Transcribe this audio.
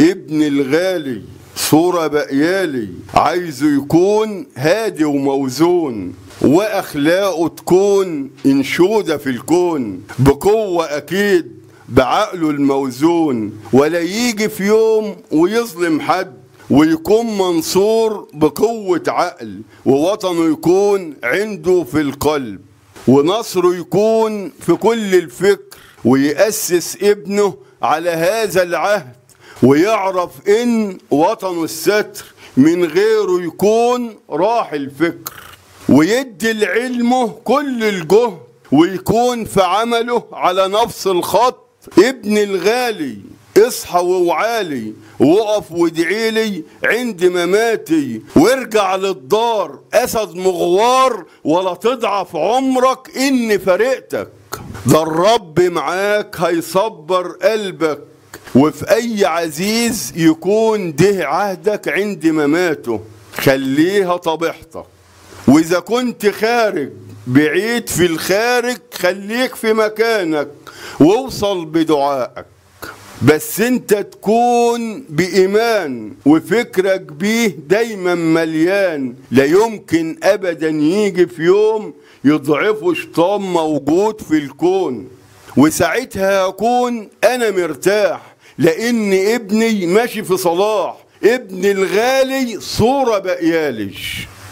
ابن الغالي صورة بقيالي عايزه يكون هادي وموزون واخلاقه تكون انشودة في الكون بقوة اكيد بعقله الموزون ولا يجي في يوم ويظلم حد ويكون منصور بقوة عقل ووطنه يكون عنده في القلب ونصره يكون في كل الفكر ويأسس ابنه على هذا العهد ويعرف ان وطنه الستر من غيره يكون راح الفكر ويدي لعلمه كل الجهد ويكون في عمله على نفس الخط ابن الغالي اصحى ووعالي وقف وادعيلي عند مماتي وارجع للدار اسد مغوار ولا تضعف عمرك اني فرقتك ده الرب معاك هيصبر قلبك وفي اي عزيز يكون ده عهدك عند مماته خليها طبيعتك واذا كنت خارج بعيد في الخارج خليك في مكانك واوصل بدعائك بس انت تكون بإيمان وفكرك بيه دايما مليان لا يمكن أبدا يجي في يوم يضعفه شيطان موجود في الكون وساعتها أكون أنا مرتاح لأن ابني ماشي في صلاح ابن الغالي صورة بقيالش